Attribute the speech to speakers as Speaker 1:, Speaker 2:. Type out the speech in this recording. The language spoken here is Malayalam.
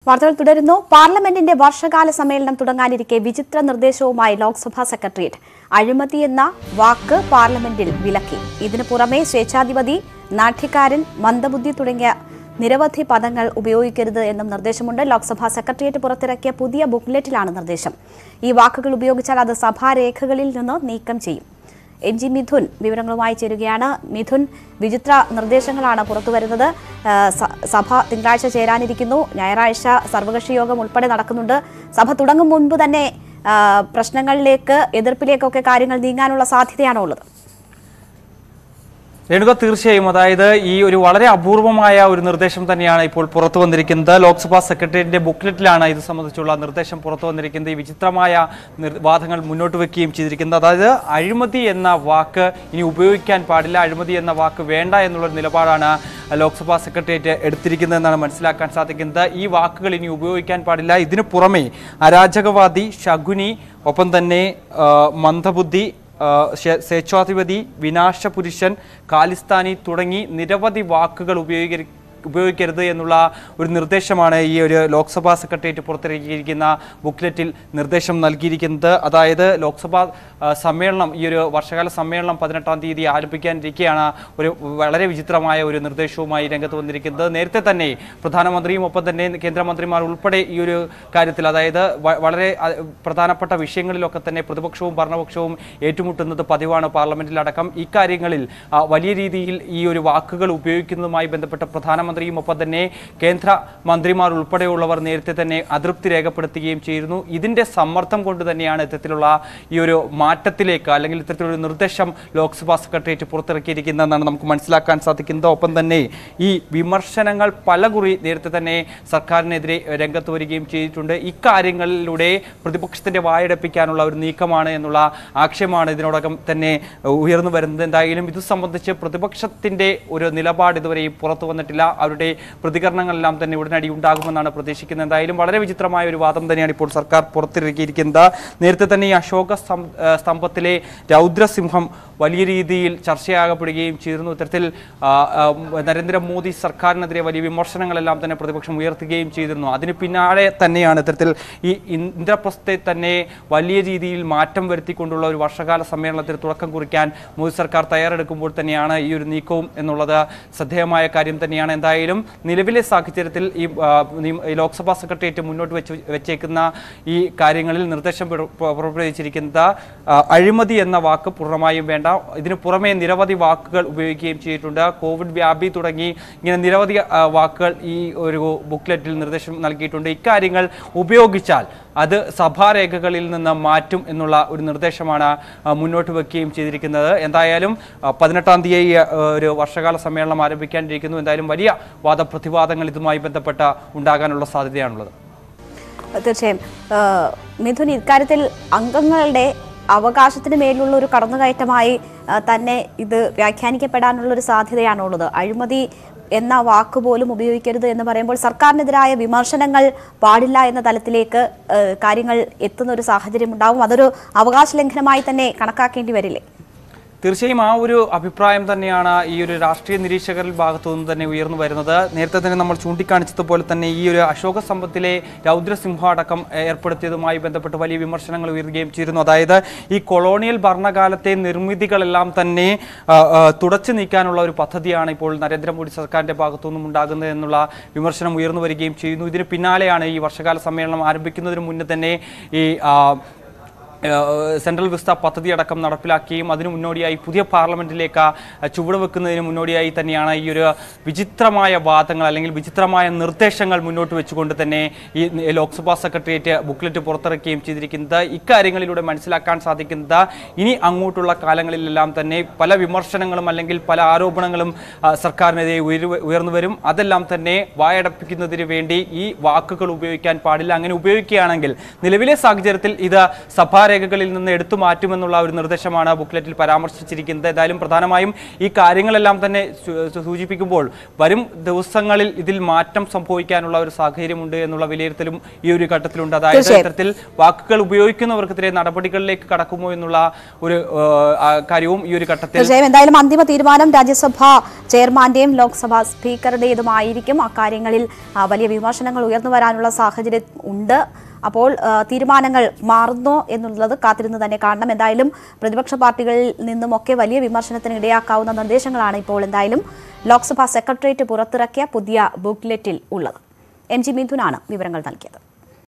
Speaker 1: വാർത്തകൾ തുടരുന്നു പാർലമെന്റിന്റെ വർഷകാല സമ്മേളനം തുടങ്ങാനിരിക്കെ വിചിത്ര നിർദ്ദേശവുമായി ലോക്സഭാ സെക്രട്ടേറിയറ്റ് അഴിമതി എന്ന വാക്ക് പാർലമെന്റിൽ വിലക്കി ഇതിനു പുറമെ സ്വേച്ഛാധിപതി നാട്യക്കാരൻ മന്ദബുദ്ധി തുടങ്ങിയ നിരവധി പദങ്ങൾ ഉപയോഗിക്കരുത് എന്നും നിർദ്ദേശമുണ്ട് ലോക്സഭാ സെക്രട്ടേറിയറ്റ് പുറത്തിറക്കിയ പുതിയ ബുക്ക്ലെറ്റിലാണ് നിർദ്ദേശം ഈ വാക്കുകൾ ഉപയോഗിച്ചാൽ അത് സഭാരേഖകളിൽ നിന്ന് നീക്കം ചെയ്യും എൻ ജി മിഥുൻ വിവരങ്ങളുമായി ചേരുകയാണ് മിഥുൻ വിചിത്ര നിർദ്ദേശങ്ങളാണ് പുറത്തുവരുന്നത് ആ, സ- സഭ തിങ്കളാഴ്ച ചേരാനിരിക്കുന്നു ഞായറാഴ്ച സർവകക്ഷി യോഗം ഉൾപ്പെടെ നടക്കുന്നുണ്ട് സഭ തുടങ്ങും മുൻപ് തന്നെ ആ, പ്രശ്നങ്ങളിലേക്ക് എതിർപ്പിലേക്കൊക്കെ കാര്യങ്ങൾ നീങ്ങാനുള്ള സാധ്യതയാണോ ഉള്ളത്
Speaker 2: രേണുക തീർച്ചയായും അതായത് ഈ ഒരു വളരെ അപൂർവമായ ഒരു നിർദ്ദേശം തന്നെയാണ് ഇപ്പോൾ പുറത്തു വന്നിരിക്കുന്നത് ലോക്സഭാ സെക്രട്ടേറിയറ്റിന്റെ ബുക്ക്ലെറ്റിലാണ് ഇത് സംബന്ധിച്ചുള്ള നിർദ്ദേശം പുറത്തു വന്നിരിക്കുന്നത് ഈ വിചിത്രമായ നിർ- വാദങ്ങൾ മുന്നോട്ട് വെക്കുകയും ചെയ്തിരിക്കുന്നത് അതായത് അഴിമതി എന്ന വാക്ക് ഇനി ഉപയോഗിക്കാൻ പാടില്ല അഴിമതി എന്ന വാക്ക് വേണ്ട എന്നുള്ള നിലപാടാണ് ലോക്സഭാ സെക്രട്ടേറിയറ്റ് എടുത്തിരിക്കുന്നതെന്നാണ് മനസ്സിലാക്കാൻ സാധിക്കുന്നത് ഈ വാക്കുകൾ ഇനി ഉപയോഗിക്കാൻ പാടില്ല ഇതിനു പുറമെ അരാജകവാദി ശകുനി ഒപ്പം തന്നെ ആ, മന്ദബുദ്ധി ആ, ശേ- സ്വേച്ഛാധിപതി വിനാശപുരുഷൻ കാലിസ്ഥാനി തുടങ്ങി നിരവധി വാക്കുകൾ ഉപയോഗി ഉപയോഗിക്കരുത് എന്നുള്ള ഒരു നിർദ്ദേശമാണ് ഈ ഒരു ലോക്സഭാ സെക്രട്ടേറിയറ്റ് പുറത്തിറക്കിയിരിക്കുന്ന ബുക്ക്ലെറ്റിൽ നിർദ്ദേശം നൽകിയിരിക്കുന്നത് അതായത് ലോക്സഭാ ആ, സമ്മേളനം ഈ ഒരു വർഷകാല സമ്മേളനം പതിനെട്ടാം തീയതി ആരംഭിക്കാനിരിക്കെയാണ് ഒരു വളരെ വിചിത്രമായ ഒരു നിർദ്ദേശവുമായി രംഗത്ത് വന്നിരിക്കുന്നത് നേരത്തെ തന്നെ പ്രധാനമന്ത്രിയും ഒപ്പം തന്നെ കേന്ദ്രമന്ത്രിമാർ ഉൾപ്പെടെ ഈ ഒരു കാര്യത്തിൽ അതായത് വ- വളരെ അ, പ്രധാനപ്പെട്ട വിഷയങ്ങളിലൊക്കെ തന്നെ പ്രതിപക്ഷവും ഭരണപക്ഷവും ഏറ്റുമുട്ടുന്നത് പതിവാണ് പാർലമെന്റിലടക്കം ഇക്കാര്യങ്ങളിൽ ആ, വലിയ രീതിയിൽ ഈ ഒരു വാക്കുകൾ ഉപയോഗിക്കുന്നതുമായി ബന്ധപ്പെട്ട പ്രധാനമന്ത്രിയും ഒപ്പം തന്നെ കേന്ദ്ര മന്ത്രിമാർ ഉൾപ്പെടെയുള്ളവർ നേരത്തെ തന്നെ അതൃപ്തി രേഖപ്പെടുത്തുകയും ചെയ്തിരുന്നു ഇതിന്റെ സമ്മർദ്ദം കൊണ്ട് തന്നെയാണ് ഇത്തരത്തിലുള്ള ഈ ഒരു മാറ്റത്തിലേക്ക് അല്ലെങ്കിൽ ഇത്തരത്തിലൊരു നിർദ്ദേശം ലോക്സഭാ സെക്രട്ടേറിയറ്റ് പുറത്തിറക്കിയിരിക്കുന്നതെന്നാണ് നമുക്ക് മനസ്സിലാക്കാൻ സാധിക്കുന്നത് ഒപ്പം തന്നെ ഈ വിമർശനങ്ങൾ പലകുറി നേരത്തെ തന്നെ സർക്കാരിനെതിരെ രംഗത്ത് വരികയും ചെയ്തിട്ടുണ്ട് ഇക്കാര്യങ്ങളിലൂടെ പ്രതിപക്ഷത്തിന്റെ വായടപ്പിക്കാനുള്ള ഒരു നീക്കമാണ് എന്നുള്ള ആക്ഷേപമാണ് ഇതിനോടകം തന്നെ ഉയർന്നു വരുന്നത് എന്തായാലും ഇത് സംബന്ധിച്ച് പ്രതിപക്ഷത്തിന്റെ ഒരു നിലപാട് ഇതുവരെയും പുറത്തു വന്നിട്ടില്ല അവരുടെ പ്രതികരണങ്ങളെല്ലാം തന്നെ ഉടനടി ഉണ്ടാകുമെന്നാണ് പ്രതീക്ഷിക്കുന്നത് എന്തായാലും വളരെ വിചിത്രമായ ഒരു വാദം തന്നെയാണ് ഇപ്പോൾ സർക്കാർ പുറത്തിറക്കിയിരിക്കുന്നത് നേരത്തെ തന്നെ ഈ അശോക സ്തം- ഏഹ് സ്തംഭത്തിലെ രൗദ്രസിംഹം വലിയ രീതിയിൽ ചർച്ചയാകപ്പെടുകയും ചെയ്തിരുന്നു ഇത്തരത്തിൽ ആ, ആ, നരേന്ദ്രമോദി സർക്കാരിനെതിരെ വലിയ വിമർശനങ്ങളെല്ലാം തന്നെ പ്രതിപക്ഷം ഉയർത്തുകയും ചെയ്തിരുന്നു അതിന് പിന്നാലെ തന്നെയാണ് ഇത്തരത്തിൽ ഈ ഇന്ദ്രപ്രസ്ഥത്തെ തന്നെ വലിയ രീതിയിൽ മാറ്റം വരുത്തിക്കൊണ്ടുള്ള ഒരു വർഷകാല സമ്മേളനത്തിന് തുടക്കം കുറിക്കാൻ മോദി സർക്കാർ തയ്യാറെടുക്കുമ്പോൾ തന്നെയാണ് ഈ ഒരു നീക്കവും എന്നുള്ളത് ശ്രദ്ധേയമായ കാര്യം തന്നെയാണ് എന്തായാലും നിലവിലെ സാഹചര്യത്തിൽ ഈ ആ, നിം- ഈ ലോക്സഭാ സെക്രട്ടേറിയറ്റ് മുന്നോട്ട് വെച്ച് വെച്ചേക്കുന്ന ഈ കാര്യങ്ങളിൽ നിർദ്ദേശം പുറ- പുറപ്പെടുവിച്ചിരിക്കുന്നത് ആ, അഴിമതി എന്ന വാക്ക് പൂർണ്ണമായും വേണ്ട ഇതിനു പുറമെ നിരവധി വാക്കുകൾ ഉപയോഗിക്കുകയും ചെയ്തിട്ടുണ്ട് കോവിഡ് വ്യാപി തുടങ്ങി ഇങ്ങനെ നിരവധി ആ, വാക്കുകൾ ഈ ഒരു ബുക്ക്ലെറ്റിൽ നിർദ്ദേശം നൽകിയിട്ടുണ്ട് ഇക്കാര്യങ്ങൾ ഉപയോഗിച്ചാൽ അത് സഭാരേഖകളിൽ നിന്ന് മാറ്റും എന്നുള്ള ഒരു നിർദ്ദേശമാണ് ആ, മുന്നോട്ട് വെക്കുകയും ചെയ്തിരിക്കുന്നത് എന്തായാലും ആ, പതിനെട്ടാം തീയതി ആ, ഒരു വർഷകാല സമ്മേളനം ആരംഭിക്കാനിരിക്കുന്നു എന്തായാലും വലിയ വാദപ്രതിവാദങ്ങൾ ഇതുമായി ബന്ധപ്പെട്ട ഉണ്ടാകാനുള്ള സാധ്യതയാണുള്ളത്
Speaker 1: തീർച്ചയായും ആ, മിഥുൻ ഇക്കാര്യത്തിൽ അംഗങ്ങളുടെ അവകാശത്തിന് മേലുള്ള ഒരു കടന്നുകയറ്റമായി ആ, തന്നെ ഇത് വ്യാഖ്യാനിക്കപ്പെടാനുള്ള ഒരു സാധ്യതയാണോ ഉള്ളത് അഴിമതി എന്ന വാക്ക് പോലും ഉപയോഗിക്കരുത് എന്ന് പറയുമ്പോൾ സർക്കാരിനെതിരായ വിമർശനങ്ങൾ പാടില്ല എന്ന തലത്തിലേക്ക് ആ, കാര്യങ്ങൾ എത്തുന്ന ഒരു സാഹചര്യം ഉണ്ടാവും അതൊരു അവകാശ ലംഘനമായി തന്നെ കണക്കാക്കേണ്ടി വരില്ലേ
Speaker 2: തീർച്ചയായും ആ ഒരു അഭിപ്രായം തന്നെയാണ് ഈ ഒരു രാഷ്ട്രീയ നിരീക്ഷകരിൽ ഭാഗത്തു നിന്ന് തന്നെ ഉയർന്നു വരുന്നത് നേരത്തെ തന്നെ നമ്മൾ ചൂണ്ടിക്കാണിച്ചതുപോലെ തന്നെ ഈ ഒരു അശോക സമ്പത്തിലെ രൗദ്രസിംഹ അടക്കം ഏർപ്പെടുത്തിയതുമായി ബന്ധപ്പെട്ട് വലിയ വിമർശനങ്ങൾ ഉയരുകയും ചെയ്തിരുന്നു അതായത് ഈ കൊളോണിയൽ ഭരണകാലത്തെ നിർമ്മിതികളെല്ലാം തന്നെ ആ, ആ, തുടച്ചു നീക്കാനുള്ള ഒരു പദ്ധതിയാണ് ഇപ്പോൾ നരേന്ദ്രമോദി സർക്കാരിന്റെ ഭാഗത്തു നിന്നും ഉണ്ടാകുന്നത് എന്നുള്ള വിമർശനം ഉയർന്നു വരികയും ചെയ്യുന്നു ഇതിന് പിന്നാലെയാണ് ഈ വർഷകാല സമ്മേളനം ആരംഭിക്കുന്നതിന് മുന്നേ തന്നെ ഈ ആ, ഏഹ് സെൻട്രൽ വിസ്ത പദ്ധതി അടക്കം നടപ്പിലാക്കുകയും അതിനു മുന്നോടിയായി പുതിയ പാർലമെന്റിലേക്ക് ചുവടുവെക്കുന്നതിന് മുന്നോടിയായി തന്നെയാണ് ഈ ഒരു വിചിത്രമായ വാദങ്ങൾ അല്ലെങ്കിൽ വിചിത്രമായ നിർദ്ദേശങ്ങൾ മുന്നോട്ട് വെച്ചുകൊണ്ട് തന്നെ ഈ ലോക്സഭാ സെക്രട്ടേറിയറ്റ് ബുക്ക്ലെറ്റ് പുറത്തിറക്കുകയും ചെയ്തിരിക്കുന്നത് ഇക്കാര്യങ്ങളിലൂടെ മനസ്സിലാക്കാൻ സാധിക്കുന്നത് ഇനി അങ്ങോട്ടുള്ള കാലങ്ങളിലെല്ലാം തന്നെ പല വിമർശനങ്ങളും അല്ലെങ്കിൽ പല ആരോപണങ്ങളും ആ, സർക്കാരിനെതിരെ ഉയരു- ഉയർന്നു വരും അതെല്ലാം തന്നെ വായടപ്പിക്കുന്നതിന് വേണ്ടി ഈ വാക്കുകൾ ഉപയോഗിക്കാൻ പാടില്ല അങ്ങനെ ഉപയോഗിക്കുകയാണെങ്കിൽ നിലവിലെ സാഹചര്യത്തിൽ ഇത് സഭാ രേഖകളിൽ നിന്ന് എടുത്തു മാറ്റുമെന്നുള്ള ഒരു നിർദ്ദേശമാണ് ബുക്ക്ലെറ്റിൽ പരാമർശിച്ചിരിക്കുന്നത് ഏതായാലും പ്രധാനമായും ഈ കാര്യങ്ങളെല്ലാം തന്നെ സൂ- സൂചിപ്പിക്കുമ്പോൾ വരും ദിവസങ്ങളിൽ ഇതിൽ മാറ്റം സംഭവിക്കാനുള്ള ഒരു സാഹചര്യമുണ്ട് എന്നുള്ള വിലയിരുത്തലും ഈ ഒരു ഘട്ടത്തിലുണ്ട് അതായത്
Speaker 1: തീർച്ചയായും.
Speaker 2: ഇത്തരത്തിൽ വാക്കുകൾ ഉപയോഗിക്കുന്നവർക്കെതിരെ നടപടികളിലേക്ക് കടക്കുമോ എന്നുള്ള ഒരു ഏഹ്, ആ കാര്യവും ഈ ഒരു ഘട്ടത്തിൽ
Speaker 1: തീർച്ചയായും എന്തായാലും അന്തിമ തീരുമാനം രാജ്യസഭാ ചെയർമാന്റെയും ലോക്സഭാ സ്പീക്കറുടേതുമായിരിക്കും അക്കാര്യങ്ങളിൽ ആ, വലിയ വിമർശനങ്ങൾ ഉയർന്നു വരാനുള്ള സാഹചര്യം ഉണ്ട് അപ്പോൾ ആ, തീരുമാനങ്ങൾ മാറുന്നോ എന്നുള്ളത് കാത്തിരുന്ന് തന്നെ കാണണം എന്തായാലും പ്രതിപക്ഷ പാർട്ടികളിൽ നിന്നുമൊക്കെ വലിയ വിമർശനത്തിന് ഇടയാക്കാവുന്ന നിർദ്ദേശങ്ങളാണ് ഇപ്പോൾ എന്തായാലും ലോക്സഭാ സെക്രട്ടേറിയറ്റ് പുറത്തിറക്കിയ പുതിയ ബുക്ക്ലെറ്റിൽ ഉള്ളത് എം ജി മിഥുനാണ് വിവരങ്ങൾ നൽകിയത്